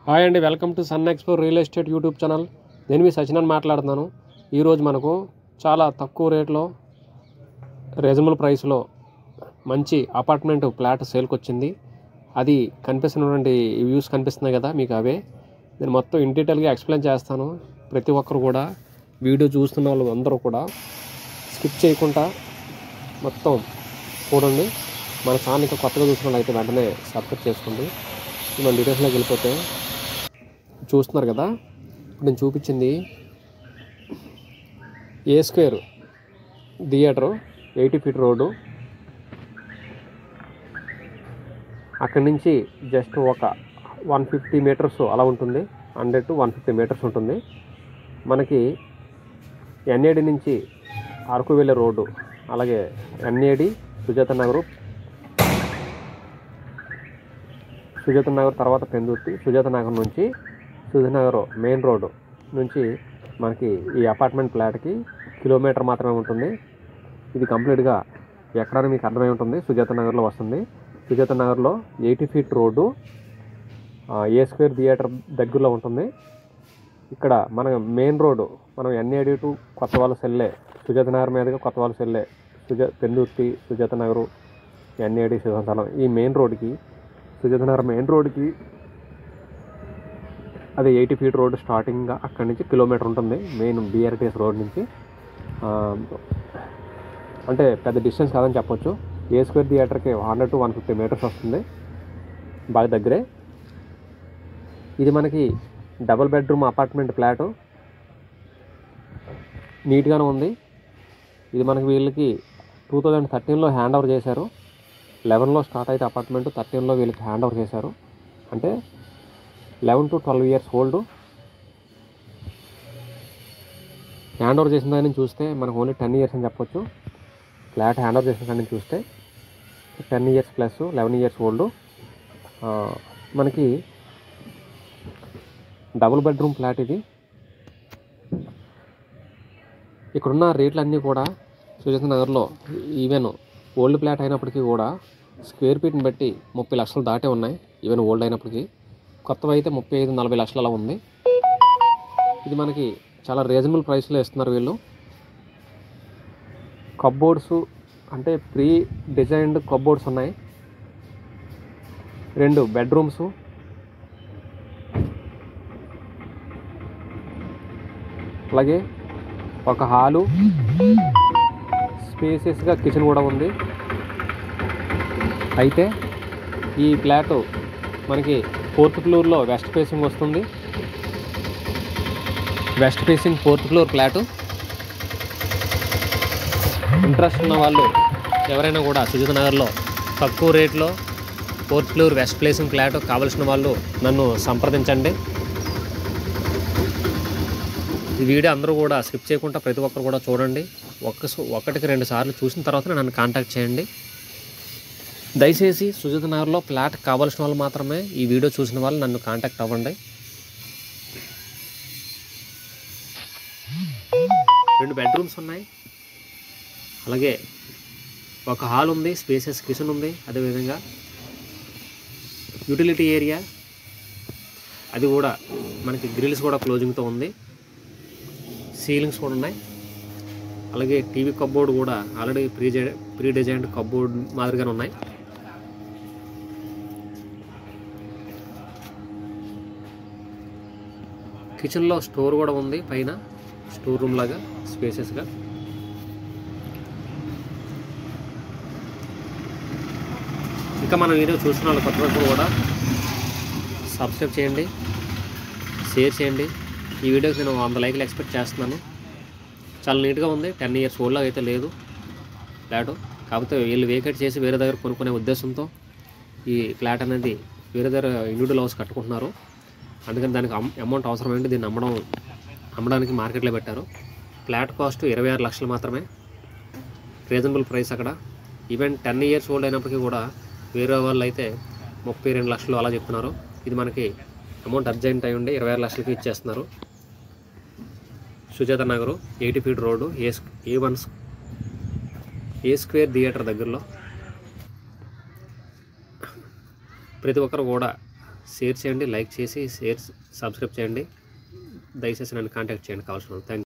hi అండి welcome to Sun Expo real estate YouTube channel నేను మీ సచినన్ మాట్లాడుతున్నాను ఈరోజు మనకు చాలా తక్కువ రేట్లో రీజనబుల్ ప్రైస్లో మంచి అపార్ట్మెంట్ ఫ్లాట్ సేల్కి వచ్చింది అది కనిపిస్తున్నటువంటి వ్యూస్ కనిపిస్తున్నాయి కదా మీకు అవే నేను మొత్తం ఇన్ డీటెయిల్గా ఎక్స్ప్లెయిన్ చేస్తాను ప్రతి ఒక్కరు కూడా వీడియో చూస్తున్న వాళ్ళు అందరూ కూడా స్కిప్ చేయకుండా మొత్తం చూడండి మన ఛానల్ ఇంకా కొత్తగా చూసిన వాళ్ళు అయితే వెంటనే సబ్స్క్రైబ్ చేసుకోండి మన డీటెయిల్స్లోకి వెళ్ళిపోతే చూస్తున్నారు కదా ఇప్పుడు నేను చూపించింది A square theatre eighty feet road అక్కడి నుంచి జస్ట్ ఒక వన్ ఫిఫ్టీ మీటర్స్ అలా ఉంటుంది hundred to one fifty metres ఉంటుంది మనకి ఎన్ఏడి నుంచి అరకు వెళ్ళే రోడ్డు అలాగే ఎన్ఏడి సుజాత నగరు సుజాత నగర్ తర్వాత పెందుర్తి సుజాత నగర్ నుంచి సుజాత నగర్ మెయిన్ రోడ్డు నుంచి మనకి ఈ అపార్ట్మెంట్ ఫ్లాట్కి కిలోమీటర్ మాత్రమే ఉంటుంది ఇది కంప్లీట్గా ఎక్కడైనా మీకు అర్థమై ఉంటుంది సుజాత నగర్లో వస్తుంది సుజాత నగర్లో ఎయిటీ ఫీట్ రోడ్డు ఆ, ఏ స్క్వేర్ థియేటర్ దగ్గరలో ఉంటుంది ఇక్కడ మన మెయిన్ రోడ్డు మనం ఎన్ఏడి టు కొత్త వాళ్ళ సెల్లే సుజాత నగర్ మీదుగా కొత్త వాళ్ళ సెల్లే సుజా పెందుర్తి సుజాత నగరు ఎన్ఏడి శ్రీకాంతలం ఈ మెయిన్ రోడ్డుకి సుజాత నగర్ మెయిన్ రోడ్డుకి అది ఎయిటీ ఫీట్ రోడ్ స్టార్టింగ్గా అక్కడి నుంచి కిలోమీటర్ ఉంటుంది మెయిన్ బీఆర్టీఎస్ రోడ్ నుంచి ఆ, అంటే పెద్ద డిస్టెన్స్ కాదని చెప్పొచ్చు ఏ స్క్వేర్ థియేటర్కి hundred to one fifty metres వస్తుంది బాగా దగ్గరే ఇది మనకి డబుల్ బెడ్రూమ్ అపార్ట్మెంట్ ఫ్లాటు నీట్గానే ఉంది ఇది మనకి వీళ్ళకి టూ థౌజండ్ థర్టీన్లో హ్యాండ్ ఓవర్ చేశారు లెవెన్లో స్టార్ట్ అయితే అపార్ట్మెంట్ థర్టీన్లో వీళ్ళకి హ్యాండ్ ఓవర్ చేశారు అంటే eleven to twelve years old hand over చేసిన దాన్ని చూస్తే మనకు ఓన్లీ టెన్ ఇయర్స్ అని చెప్పొచ్చు ఫ్లాట్ హ్యాండ్ ఓవర్ చేసిన దాన్ని చూస్తే ten years plus eleven years old మనకి డబుల్ బెడ్రూమ్ ఫ్లాట్ ఇది ఇక్కడున్న రేట్లన్నీ కూడా సుజాత నగర్లో ఈవెన్ ఓల్డ్ ఫ్లాట్ అయినప్పటికీ కూడా స్క్వేర్ ఫీట్ని బట్టి ముప్పై లక్షలు దాటే ఉన్నాయి ఈవెన్ ఓల్డ్ అయినప్పటికీ కొత్తవి అయితే ముప్పై ఐదు నలభై లక్షలు అలా ఉంది ఇది మనకి చాలా రీజనబుల్ ప్రైస్లో ఇస్తున్నారు వీళ్ళు కబ్బోర్డ్స్ అంటే ప్రీ డిజైన్డ్ కబ్బోర్డ్స్ ఉన్నాయి రెండు బెడ్రూమ్స్ అలాగే ఒక హాలు స్పేసెస్గా కిచెన్ కూడా ఉంది అయితే ఈ ఫ్లాట్ మనకి ఫోర్త్ ఫ్లోర్లో వెస్ట్ ఫేసింగ్ వస్తుంది west facing fourth floor flat interest ఉన్న వాళ్ళు ఎవరైనా కూడా సుజిత నగర్లో తక్కువ రేట్లో fourth floor west placing flat కావాల్సిన వాళ్ళు నన్ను సంప్రదించండి ఈ వీడియో అందరూ కూడా స్కిప్ చేయకుండా ప్రతి ఒక్కరు కూడా చూడండి ఒక్క ఒకటికి రెండు సార్లు చూసిన తర్వాత నన్ను కాంటాక్ట్ చేయండి దయచేసి సుజిత నగర్లో ఫ్లాట్ కావాల్సిన వాళ్ళు మాత్రమే ఈ వీడియో చూసిన వాళ్ళు నన్ను కాంటాక్ట్ అవ్వండి రెండు బెడ్రూమ్స్ ఉన్నాయి అలాగే ఒక హాల్ ఉంది స్పేసెస్ కిచెన్ ఉంది అదేవిధంగా యూటిలిటీ ఏరియా అది కూడా మనకి గ్రిల్స్ కూడా క్లోజింగ్తో ఉంది సీలింగ్స్ కూడా ఉన్నాయి అలాగే టీవీ కబ్బోర్డ్ కూడా already pre pre designed cupboard మాదిరిగానే ఉన్నాయి కిచెన్లో స్టోర్ కూడా ఉంది పైన స్టోర్ రూమ్ లాగా స్పేసెస్గా ఇంకా మన వీడియో చూసిన వాళ్ళు కొత్త ఒక్కరు కూడా సబ్స్క్రైబ్ చేయండి షేర్ చేయండి ఈ వీడియోకి నేను వంద లైక్లు ఎక్స్పెక్ట్ చేస్తున్నాను చాలా నీట్గా ఉంది టెన్ ఇయర్స్ ఓల్డ్ అయితే లేదు ఫ్లాట్ కాకపోతే వీళ్ళు వేకేట్ చేసి వేరే దగ్గర కొనుక్కునే ఉద్దేశంతో ఈ ఫ్లాట్ అనేది వేరే దగ్గర ఇండివిజువల్ హౌస్ కట్టుకుంటున్నారు అందుకని దానికి అమౌంట్ అవసరమైంది దీన్ని అమ్మడం అమ్మడానికి మార్కెట్లో పెట్టారు ఫ్లాట్ కాస్ట్ ఇరవై ఆరు లక్షలు మాత్రమే రీజనబుల్ ప్రైస్ అక్కడ ఈవెన్ టెన్ ఇయర్స్ ఓల్డ్ అయినప్పటికీ కూడా వేరే వాళ్ళు అయితే ముప్పై రెండు లక్షలు అలా చెప్తున్నారు ఇది మనకి అమౌంట్ అర్జెంట్ అయి ఉండి ఇరవై ఆరు లక్షలకి ఇచ్చేస్తున్నారు Sujatha Nagar eighty feet road A A one A square theatre దగ్గరలో ప్రతి ఒక్కరు కూడా షేర్ చేయండి లైక్ చేసి షేర్ సబ్స్క్రైబ్ చేయండి దయచేసి నన్ను కాంటాక్ట్ చేయండి కావాల్సిన థ్యాంక్